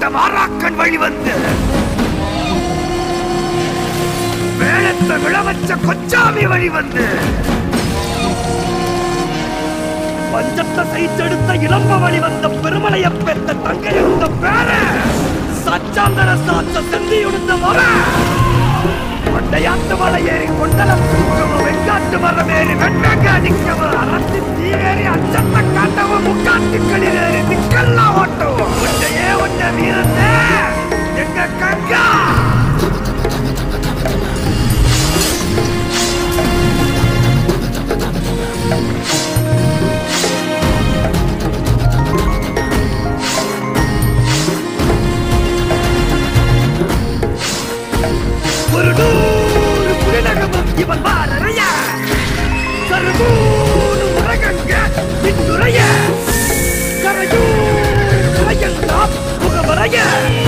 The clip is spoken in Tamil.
கொண்ட மாறாக்கன் வழி வந்து வேளத்தை விழவச்ச கொச்சாமி வழி வந்து பஞ்சத்தை செய்தெடுத்த இளம்ப வழி வந்த பெருமலைய பெத்த தங்கை இருந்த பேர சச்சாந்தர சாத்த செந்தி உடுத்த வர கொண்டையாத்து மலை ஏறி கொண்டலம் தூக்கவ வெங்காட்டு மரம் ஏறி வெண்வேங்க அடிக்கவ அரசி தீரேறி அச்சத்தை காட்டவ முக்காட்டுக்களில் ஏறி திக்கெல்லாம் ஓட்டவ ஒன்றையே ஒன்ன வீரத்தே எங்க கங்கா ஒரு நூறு புலிநகமும் இவன் வாரறைய கருமூணு உலகங்க பின்னுரைய கரையூர் கரையெல்லாம் முகமறைய